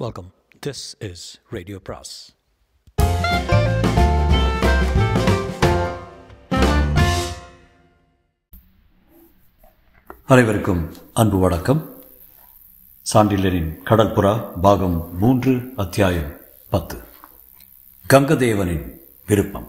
Welcome. This is Radio Pras. அனைவருக்கும் அன்பு வணக்கம் சாண்டில்யனின் கடற்புறா பாகம் மூன்று அத்தியாயம் பத்து கங்கதேவனின் விருப்பம்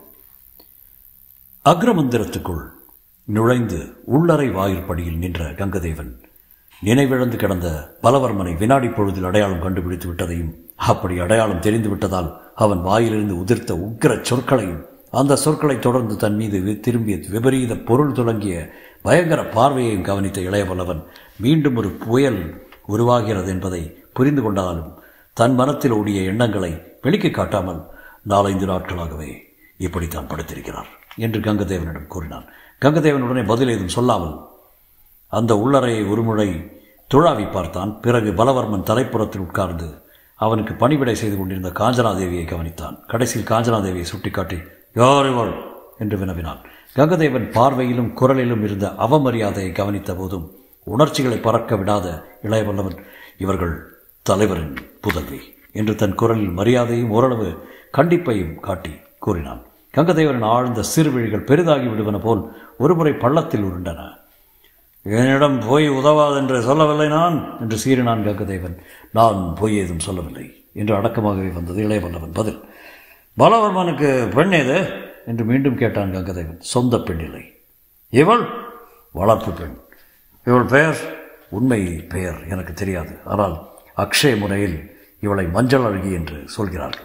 அக்ரமந்திரத்துக்குள் நுழைந்து உள்ளறை வாயிற்படியில் நின்ற கங்கதேவன் நினைவிழந்து கிடந்த பலவர்மனை வினாடி பொழுதில் அடையாளம் கண்டுபிடித்து விட்டதையும் அப்படி அடையாளம் தெரிந்து விட்டதால் அவன் வாயிலிருந்து உதிர்த்த உக்கிர சொற்களையும் அந்த சொற்களை தொடர்ந்து தன் மீது வி- திரும்பிய விபரீத பொருள் தொடங்கிய பயங்கர பார்வையையும் கவனித்த இளையவல்லவன் மீண்டும் ஒரு புயல் உருவாகிறது என்பதை புரிந்து கொண்டாலும் தன் மனத்தில் ஓடிய எண்ணங்களை வெளிக்கு காட்டாமல் நாலைந்து நாட்களாகவே இப்படித்தான் படுத்திருக்கிறார் என்று கங்கதேவனிடம் கூறினான் கங்கதேவன் உடனே பதில் ஏதும் சொல்லாமல் அந்த உள்ளறையை ஒருமுறை துழாவி பார்த்தான் பிறகு பலவர்மன் தலைப்புறத்தில் உட்கார்ந்து அவனுக்கு பணிவிடை செய்து கொண்டிருந்த காஞ்சனாதேவியை கவனித்தான் கடைசியில் காஞ்சனாதேவியை சுட்டிக்காட்டி யார் இவள் என்று வினவினான் கங்கதேவன் பார்வையிலும் குரலிலும் இருந்த அவமரியாதையை கவனித்த போதும் உணர்ச்சிகளை பறக்க விடாத இளையவல்லவன் இவர்கள் தலைவரின் புதல்வி என்று தன் குரலில் மரியாதையும் ஓரளவு கண்டிப்பையும் காட்டி கூறினான் கங்கதேவனின் ஆழ்ந்த சிறுவிழிகள் பெரிதாகி விடுவன போல் ஒருமுறை பள்ளத்தில் உருண்டன என்னிடம் போய் உதவாதென்று சொல்லவில்லை நான் என்று சீறினான் கங்கதேவன் நான் பொய் ஏதும் சொல்லவில்லை என்று அடக்கமாகவே வந்தது இளையவல்லவன் பதில் பலவர்மனுக்கு பெண் ஏது என்று மீண்டும் கேட்டான் கங்கதேவன் சொந்த பெண் இல்லை இவள் வளர்ப்பு பெண் இவள் பெயர் உண்மை பெயர் எனக்கு தெரியாது ஆனால் அக்ஷய முறையில் இவளை மஞ்சள் அழகி என்று சொல்கிறார்கள்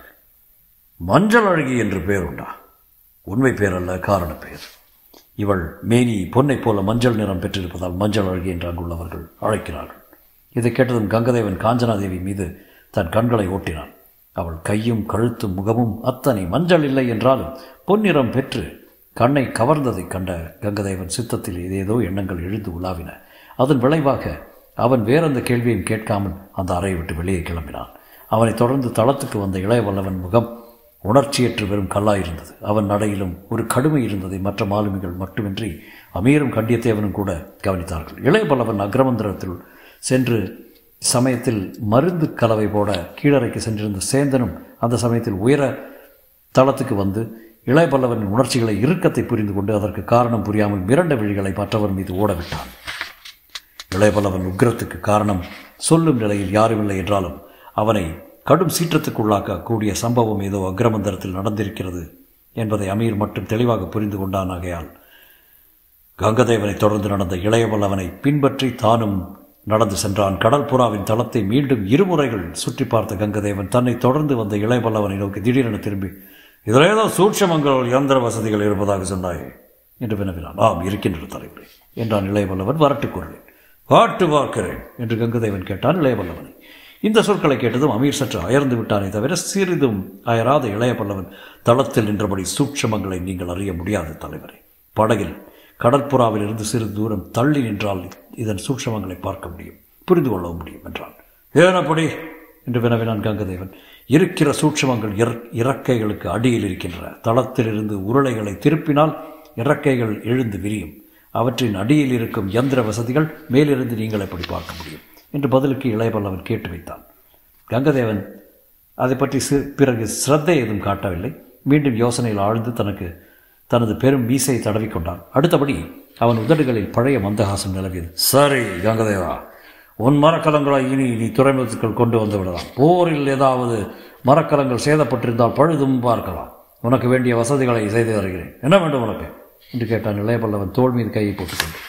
மஞ்சள் அழகி என்று பெயர் உண்டா உண்மை பெயர் அல்ல காரண பெயர் இவள் மேனி பொன்னைப் போல மஞ்சள் நிறம் பெற்றிருப்பதால் மஞ்சள் அழகி என்று அங்குள்ளவர்கள் அழைக்கிறார்கள் இதை கேட்டதும் கங்கதேவன் காஞ்சனாதேவி மீது தன் கண்களை ஓட்டினான் அவள் கையும் கழுத்தும் முகமும் அத்தனை மஞ்சள் இல்லை என்றாலும் பொன்னிறம் பெற்று கண்ணை கவர்ந்ததைக் கண்ட கங்கதேவன் சித்தத்தில் ஏதேதோ எண்ணங்கள் எழுந்து உலாவின அதன் விளைவாக அவன் வேறெந்த கேள்வியும் கேட்காமல் அந்த அறையை விட்டு வெளியே கிளம்பினான் அவனைத் தொடர்ந்து தளத்துக்கு வந்த இளையவல்லவன் முகம் உணர்ச்சியற்று வெறும் கல்லாயிருந்தது அவன் நடையிலும் ஒரு கடுமை இருந்ததை மற்ற மாலுமிகள் மட்டுமின்றி அமீரும் கண்டியத்தேவனும் கூட கவனித்தார்கள் இளையபல்லவன் அக்ரமந்திரத்தில் சென்று சமயத்தில் மருந்து கலவை போட கீழறைக்கு சென்றிருந்த சேந்தனும் அந்த சமயத்தில் உயர தளத்துக்கு வந்து இளையபல்லவனின் உணர்ச்சிகளை இறுக்கத்தை புரிந்து கொண்டு அதற்கு காரணம் புரியாமல் மிரண்ட விழிகளை மற்றவர் மீது ஓடவிட்டான் இளையபல்லவன் உக்கிரத்துக்கு காரணம் சொல்லும் நிலையில் யாருமில்லை என்றாலும் அவனை கடும் சீற்றத்துக்குள்ளாக்க கூடிய சம்பவம் ஏதோ அக்ரமந்தரத்தில் நடந்திருக்கிறது என்பதை அமீர் மட்டும் தெளிவாக புரிந்து கொண்டான் ஆகையால் கங்கதேவனை தொடர்ந்து நடந்த இளையவல்லவனை பின்பற்றி தானும் நடந்து சென்றான் கடற்புறாவின் தளத்தை மீண்டும் இருமுறைகள் சுற்றி பார்த்த கங்கதேவன் தன்னை தொடர்ந்து வந்த இளையவல்லவனை நோக்கி திடீரென திரும்பி இதில் ஏதோ சூட்சமங்கள் இயந்திர வசதிகள் இருப்பதாக சொன்னாயே என்று வினவினான் ஆம் இருக்கின்றது தலைவரே என்றான் இளையவல்லவன் வரட்டு குரலில் காட்டு பார்க்கிறேன் என்று கங்கதேவன் கேட்டான் இளையவல்லவனை இந்த சொற்களை கேட்டதும் அமீர் சற்று அயர்ந்து விட்டானே தவிர சிறிதும் அயராத இளையவல்லவன் தளத்தில் நின்றபடி சூட்சமங்களை நீங்கள் அறிய முடியாது தலைவரே படகில் கடற்புறாவில் இருந்து சிறிது தூரம் தள்ளி நின்றால் இதன் சூட்சமங்களை பார்க்க முடியும் புரிந்து கொள்ளவும் முடியும் என்றான் ஏன் அப்படி என்று வினவினான் கங்கதேவன் இருக்கிற சூட்சமங்கள் இற- இறக்கைகளுக்கு அடியில் இருக்கின்றன தளத்திலிருந்து உருளைகளை திருப்பினால் இறக்கைகள் எழுந்து விரியும் அவற்றின் அடியில் இருக்கும் யந்திர வசதிகள் மேலிருந்து நீங்கள் எப்படி பார்க்க முடியும் என்று பதிலுக்கு இளையபல்லவன் கேட்டு வைத்தான் கங்கதேவன் அதை பற்றி சி பிறகு சிரத்தை ஏதும் காட்டவில்லை மீண்டும் யோசனையில் ஆழ்ந்து தனக்கு தனது பெரும் மீசையை தடவிக்கொண்டான் அடுத்தபடி அவன் உதடுகளில் பழைய மந்தகாசம் நிலவியது சரி கங்கதேவா உன் மரக்கலங்களை இனி நீ துறைமுகத்துக்குள் கொண்டு வந்து விடலாம் போரில் ஏதாவது மரக்கலங்கள் சேதப்பட்டிருந்தால் பழுதும் பார்க்கலாம் உனக்கு வேண்டிய வசதிகளை செய்து தருகிறேன் என்ன வேண்டும் உனக்கு என்று கேட்டான் இளையபல்லவன் தோள் மீது கையை போட்டுக்கொண்டு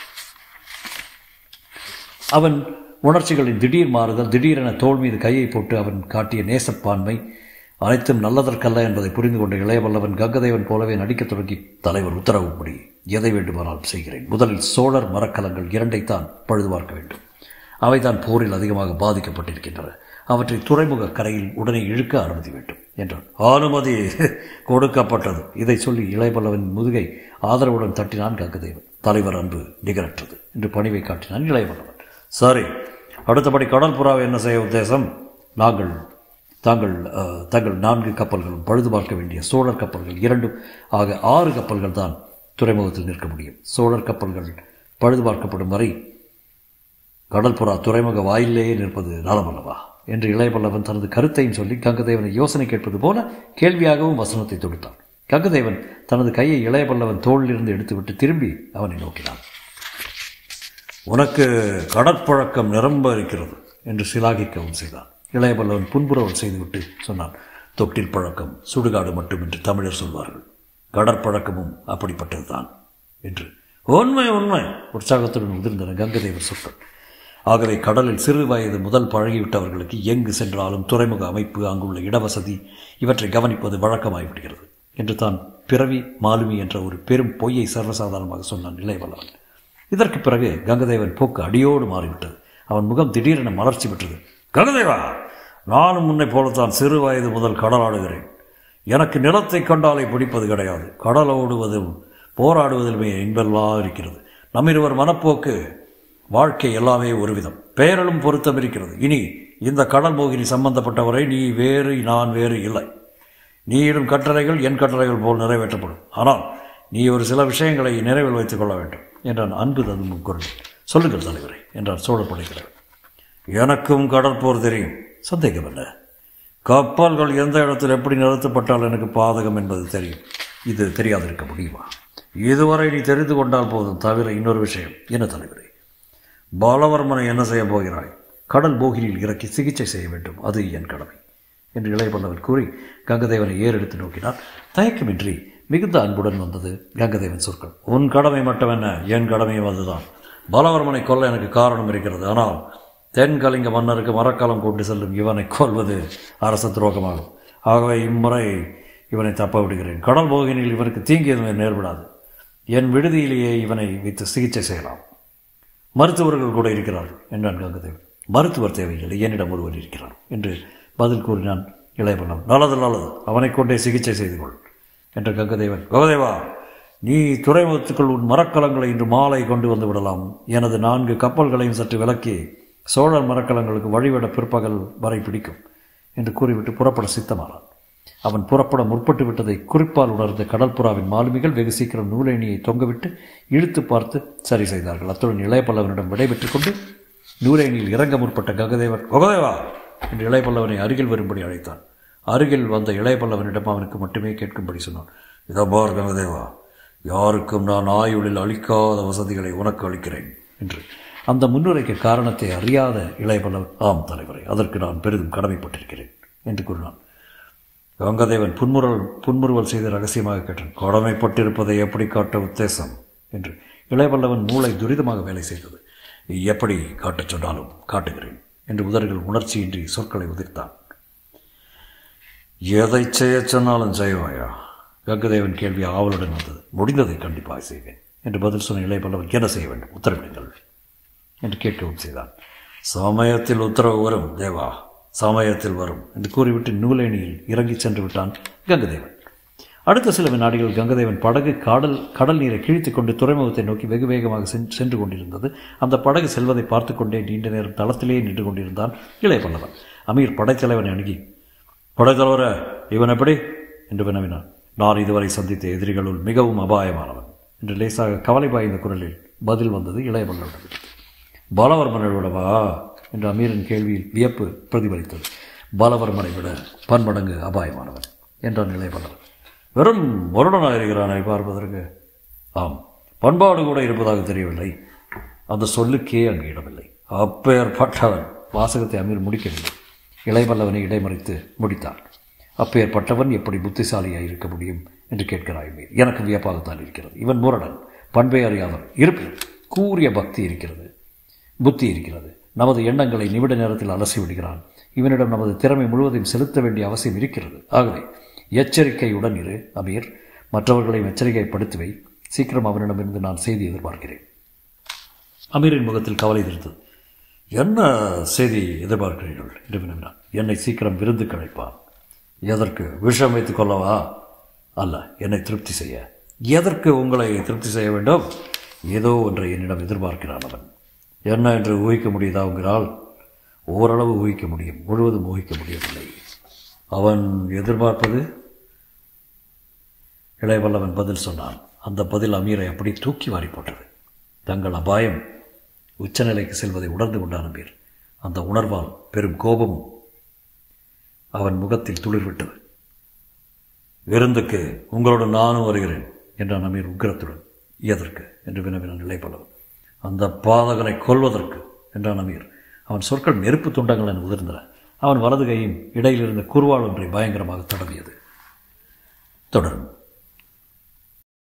அவன் உணர்ச்சிகளின் திடீர் மாறுதல் திடீரென தோள் மீது கையை போட்டு அவன் காட்டிய நேசப்பான்மை அனைத்தும் நல்லதற்கல்ல என்பதை புரிந்து கொண்ட இளையவல்லவன் கங்கதேவன் போலவே நடிக்கத் தொடங்கி தலைவர் உத்தரவுப்படி எதை வேண்டுமானாலும் செய்கிறேன் முதலில் சோழர் மரக்கலங்கள் இரண்டைத்தான் பழுது பார்க்க வேண்டும் அவைதான் போரில் அதிகமாக பாதிக்கப்பட்டிருக்கின்றன அவற்றை துறைமுக கரையில் உடனே இழுக்க அனுமதி வேண்டும் என்றான் அனுமதி கொடுக்கப்பட்டது இதை சொல்லி இளையவல்லவன் முதுகை ஆதரவுடன் தட்டினான் கங்கதேவன் தலைவர் அன்பு நிகரற்றது என்று பணிவை காட்டினான் இளையவல்லவன் சரி அடுத்தபடி கடற்புறாவை என்ன செய்ய உத்தேசம் நாங்கள் தாங்கள் அஹ், தங்கள் நான்கு கப்பல்களும் பழுது பார்க்க வேண்டிய சோழர் கப்பல்கள் இரண்டும் ஆக ஆறு கப்பல்கள் தான் துறைமுகத்தில் நிற்க முடியும் சோழர் கப்பல்கள் பழுது பார்க்கப்படும் வரை கடற்புறா துறைமுக வாயிலேயே நிற்பது நலமல்லவா என்று இளையபல்லவன் தனது கருத்தையும் சொல்லி கங்கதேவனை யோசனை கேட்பது போல கேள்வியாகவும் வசனத்தை தொடுத்தான் கங்கதேவன் தனது கையை இளையபல்லவன் தோளிலிருந்து எடுத்துவிட்டு திரும்பி அவனை நோக்கினான் உனக்கு கடற்பழக்கம் நிரம்ப இருக்கிறது என்று சிலாகிக்கவும் செய்தான் இளையபல்லவன் புன்புறவல் செய்துவிட்டு சொன்னான் தொட்டில் பழக்கம் சுடுகாடு மட்டும் என்று தமிழர் சொல்வார்கள் கடற்பழக்கமும் அப்படிப்பட்டதுதான் என்று உண்மை உண்மை உற்சாகத்துடன் உதிர்ந்தன கங்கதேவர் சொற்கள் ஆகவே கடலில் சிறு வயது முதல் பழகிவிட்டவர்களுக்கு எங்கு சென்றாலும் துறைமுக அமைப்பு அங்குள்ள இடவசதி இவற்றை கவனிப்பது வழக்கமாகிவிடுகிறது என்று தான் பிறவி மாலுமி என்ற ஒரு பெரும் பொய்யை சர்வசாதாரணமாக சொன்னான் இளையவல்லவன் இதற்கு பிறகு கங்கதேவன் போக்கு அடியோடு மாறிவிட்டது அவன் முகம் திடீரென மலர்ச்சி பெற்றது கங்கதேவா நானும் முன்னை போலத்தான் சிறு வயது முதல் கடலாடுகிறேன் எனக்கு நிலத்தை கண்டாலை பிடிப்பது கிடையாது கடலோடுவதும் போராடுவதிலுமே இன்பெல்லாம் இருக்கிறது நம்மிருவர் மனப்போக்கு வாழ்க்கை எல்லாமே ஒரு விதம் பெயரிலும் பொருத்தம் இருக்கிறது இனி இந்த கடல் மோகினி சம்பந்தப்பட்டவரை நீ வேறு நான் வேறு இல்லை நீயிடும் கட்டளைகள் என் கட்டளைகள் போல் நிறைவேற்றப்படும் ஆனால் நீ ஒரு சில விஷயங்களை நிறைவில் வைத்துக் கொள்ள வேண்டும் என்றான் அன்பு ததும்பும் குரல் சொல்லுங்கள் தலைவரே என்றான் சோழர் படைக்கிறவர் எனக்கும் கடற்போர் தெரியும் சந்தேகம் என்ன கப்பல்கள் எந்த இடத்தில் எப்படி நிறுத்தப்பட்டால் எனக்கு பாதகம் என்பது தெரியும் இது தெரியாதிருக்க முடியுமா இதுவரை நீ தெரிந்து கொண்டால் போதும் தவிர இன்னொரு விஷயம் என்ன தலைவரே பாலவர்மனை என்ன செய்ய போகிறாய் கடல் போகினியில் இறக்கி சிகிச்சை செய்ய வேண்டும் அது என் கடமை என்று இளையபல்லவன் கூறி கங்கதேவனை ஏறெடுத்து நோக்கினார் தயக்கமின்றி மிகுந்த அன்புடன் வந்தது கங்கதேவன் சொற்கள் உன் கடமை மட்டும் என்ன என் கடமையும் அதுதான் பலவர்மனை கொல்ல எனக்கு காரணம் இருக்கிறது ஆனால் தென்கலிங்க மன்னருக்கு மரக்காலம் கொண்டு செல்லும் இவனை கொல்வது அரச துரோகமாகும் ஆகவே இம்முறை இவனை தப்ப விடுகிறேன் கடல் போகினில் இவனுக்கு தீங்கு எதுவும் நேர்படாது என் விடுதியிலேயே இவனை வைத்து சிகிச்சை செய்யலாம் மருத்துவர்கள் கூட இருக்கிறார்கள் என்றான் கங்கதேவன் மருத்துவர் தேவையில்லை என்னிடம் ஒருவர் இருக்கிறார் என்று பதில் கூறினான் இளையபண்ணம் நல்லது நல்லது அவனை கொண்டே சிகிச்சை செய்து கொள் என்ற கங்கதேவன் கங்கதேவா நீ துறைமுகத்துக்குள் உன் மரக்கலங்களை இன்று மாலை கொண்டு வந்து விடலாம் எனது நான்கு கப்பல்களையும் சற்று விலக்கி சோழர் மரக்கலங்களுக்கு வழிவிட பிற்பகல் வரை பிடிக்கும் என்று கூறிவிட்டு புறப்பட சித்தமானான் அவன் புறப்பட முற்பட்டு விட்டதை குறிப்பால் உணர்ந்த கடற்புறாவின் மாலுமிகள் வெகு சீக்கிரம் நூலேணியை தொங்கவிட்டு இழுத்து பார்த்து சரி செய்தார்கள் அத்துடன் இளையபல்லவனிடம் விடைபெற்றுக் கொண்டு நூலேணியில் இறங்க முற்பட்ட ககதேவன் ககதேவா என்று இளையபல்லவனை அருகில் வரும்படி அழைத்தான் அருகில் வந்த இளையபல்லவனிடம் அவனுக்கு மட்டுமே கேட்கும்படி சொன்னான் இதோ பார் கங்கதேவா யாருக்கும் நான் ஆயுளில் அளிக்காத வசதிகளை உனக்கு அளிக்கிறேன் என்று அந்த முன்னுரைக்கு காரணத்தை அறியாத இளையபல்லவன் ஆம் தலைவரை அதற்கு நான் பெரிதும் கடமைப்பட்டிருக்கிறேன் என்று கூறினான் கங்கதேவன் புன்முறல் புன்முறுவல் செய்து ரகசியமாக கேட்டான் கடமைப்பட்டிருப்பதை எப்படி காட்ட உத்தேசம் என்று இளையவல்லவன் மூளை துரிதமாக வேலை செய்தது எப்படி காட்டச் சொன்னாலும் காட்டுகிறேன் என்று உதறுகள் உணர்ச்சியின்றி சொற்களை உதிர்த்தான் எதை செய்ய சொன்னாலும் செய்வாயா கங்கதேவன் கேள்வி ஆவலுடன் வந்தது முடிந்ததை கண்டிப்பாக செய்வேன் என்று பதில் சொன்ன இளையபல்லவன் என்ன செய்ய வேண்டும் உத்தரவிடுங்கள் என்று கேட்கவும் செய்தான் சமயத்தில் உத்தரவு வரும் தேவா சமயத்தில் வரும் என்று கூறிவிட்டு நூலேணியில் இறங்கி சென்று விட்டான் கங்கதேவன் அடுத்த சில வினாடிகள் கங்கதேவன் படகு கடல் கடல் நீரை கிழித்து கொண்டு துறைமுகத்தை நோக்கி வெகு வேகமாக சென்று கொண்டிருந்தது அந்த படகு செல்வதை பார்த்து கொண்டே நீண்ட நேரம் தளத்திலேயே நின்று கொண்டிருந்தான் இளைய பல்லவன் அமீர் படைத்தலைவனை அணுகி படைத்தலைவர இவன் எப்படி என்று வினவினான் நான் இதுவரை சந்தித்த எதிரிகளுள் மிகவும் அபாயமானவன் என்று லேசாக கவலை பாய்ந்த குரலில் பதில் வந்தது இளைய பல்லவனிடம் பாலவர்மனோடவா என்று அமீரின் கேள்வியில் வியப்பு பிரதிபலித்தது பாலவர்மனை விட பன்மடங்கு அபாயமானவன் என்றான் இளையபல்லவன் வெறும் வருடனாக இருக்கிறானை பார்ப்பதற்கு ஆம் பண்பாடு கூட இருப்பதாக தெரியவில்லை அந்த சொல்லுக்கே அங்கு இடமில்லை அப்பேற்பட்டவன் வாசகத்தை அமீர் முடிக்கவில்லை இளையபல்லவனை இடைமறித்து முடித்தான் அப்பேற்பட்டவன் எப்படி புத்திசாலியாக இருக்க முடியும் என்று கேட்கிறாய் மீர் எனக்கு வியப்பாகத்தான் இருக்கிறது இவன் முரடன் பண்பை அறியாதவன் இருப்பினும் கூறிய பக்தி இருக்கிறது புத்தி இருக்கிறது நமது எண்ணங்களை நிமிட நேரத்தில் அலசி விடுகிறான் இவனிடம் நமது திறமை முழுவதையும் செலுத்த வேண்டிய அவசியம் இருக்கிறது ஆகவே எச்சரிக்கையுடன் இரு அமீர் மற்றவர்களையும் எச்சரிக்கைப்படுத்துவை சீக்கிரம் அவனிடமிருந்து நான் செய்தி எதிர்பார்க்கிறேன் அமீரின் முகத்தில் கவலை தெரிந்தது என்ன செய்தி எதிர்பார்க்கிறீர்கள் என்று வினவினான் என்னை சீக்கிரம் விருந்து கிடைப்பான் எதற்கு விஷம் வைத்துக் கொள்ளவா அல்ல என்னை திருப்தி செய்ய எதற்கு உங்களை திருப்தி செய்ய வேண்டும் ஏதோ ஒன்றை என்னிடம் எதிர்பார்க்கிறான் அவன் என்ன என்று ஊகிக்க முடியுதா உங்கிறால் ஓரளவு ஊகிக்க முடியும் முழுவதும் ஊகிக்க முடியவில்லை அவன் எதிர்பார்ப்பது இளையவல்லவன் பதில் சொன்னான் அந்த பதில் அமீரை அப்படி தூக்கி வாரி போட்டது தங்கள் அபாயம் உச்சநிலைக்கு செல்வதை உணர்ந்து கொண்டான் அமீர் அந்த உணர்வால் பெரும் கோபமும் அவன் முகத்தில் துளிர்விட்டது விருந்துக்கு உங்களோடு நானும் வருகிறேன் என்றான் அமீர் உக்கிரத்துடன் எதற்கு என்று வினவினான் நிலைப்பளவன் அந்த பாதகனை கொல்வதற்கு என்றான் அமீர் அவன் சொற்கள் நெருப்பு துண்டங்கள் என உதிர்ந்தன அவன் வலது கையும் இடையில் இருந்த குருவாள் ஒன்றை பயங்கரமாக தடவியது தொடரும்